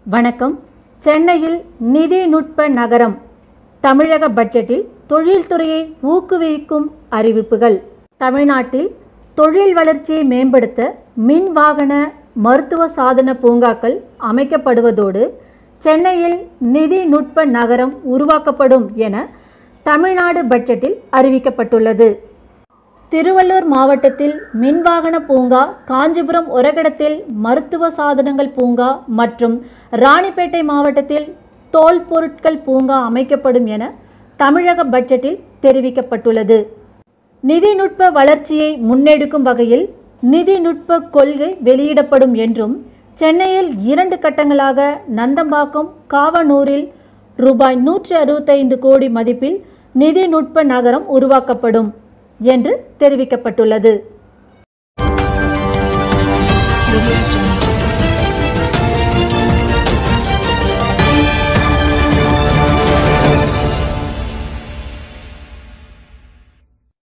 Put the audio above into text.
வணக்கம் சென்னையில் நிதிநுட்ப நகரம் தமிழக பட்ஜெட்டில் தொழில்துறையை ஊக்குவிக்கும் அறிவிப்புகள் தமிழ்நாட்டில் தொழில் வளர்ச்சியை மேம்படுத்த மின் வாகன மருத்துவ சாதன பூங்காக்கள் அமைக்கப்படுவதோடு சென்னையில் நிதிநுட்ப நகரம் உருவாக்கப்படும் என தமிழ்நாடு பட்ஜெட்டில் அறிவிக்கப்பட்டுள்ளது திருவள்ளூர் மாவட்டத்தில் மின்வாகன பூங்கா காஞ்சிபுரம் ஒரகடத்தில் மருத்துவ சாதனங்கள் பூங்கா மற்றும் ராணிப்பேட்டை மாவட்டத்தில் தோல் பொருட்கள் பூங்கா அமைக்கப்படும் என தமிழக பட்ஜெட்டில் தெரிவிக்கப்பட்டுள்ளது நிதிநுட்ப வளர்ச்சியை முன்னெடுக்கும் வகையில் நிதிநுட்ப கொள்கை வெளியிடப்படும் என்றும் சென்னையில் இரண்டு கட்டங்களாக நந்தம்பாக்கம் காவனூரில் ரூபாய் நூற்றி அறுபத்தைந்து கோடி மதிப்பில் நிதிநுட்ப நகரம் உருவாக்கப்படும் என்று தெரிவிக்கப்பட்டுள்ளது